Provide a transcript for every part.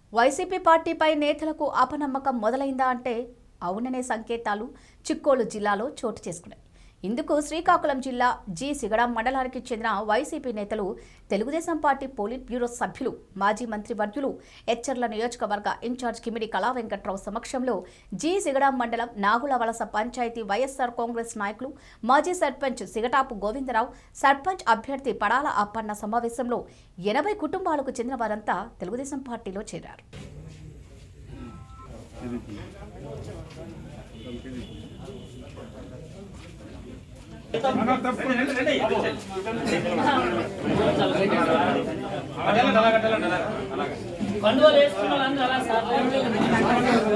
YCP పార్టీపై నేతలకు అపనమ్మకం మొదలైందా అంటే అవుననే సంకేతాలు చిక్కోలు జిల్లాలో చోటు చేసుకున్నాయి ఇందుకు శ్రీకాకుళం జిల్లా జి సిగడాం మండలానికి చెందిన వైసీపీ నేతలు తెలుగుదేశం పార్టీ పోలిట్ బ్యూరో సభ్యులు మాజీ మంత్రి వర్యులు ఎచ్చర్ల నియోజకవర్గ ఇన్ఛార్జ్ కిమిడి కళా వెంకట్రావు సమక్షంలో జి సిగడాం మండలం నాగుల వలస పంచాయతీ వైఎస్ఆర్ కాంగ్రెస్ నాయకులు మాజీ సర్పంచ్ సిగటాపు గోవిందరావు సర్పంచ్ అభ్యర్థి పడాల అప్పన్న సమావేశంలో ఎనభై కుటుంబాలకు చెందిన వారంతా తెలుగుదేశం పార్టీలో చేరారు కండువాలు వేసుకున్న వాళ్ళందరూ అలా సార్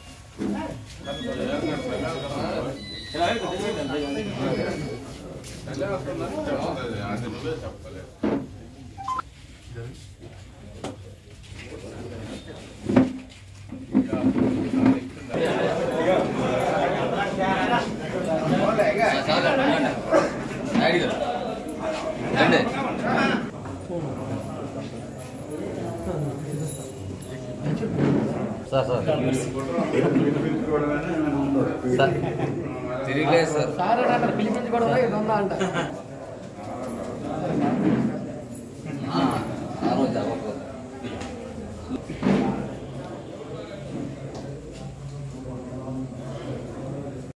సార్ సార్ సార్ తిరిగిలేదు సార్ సార్ అక్కడ పిలిపించుకోవడం ఇది ఉందా అంట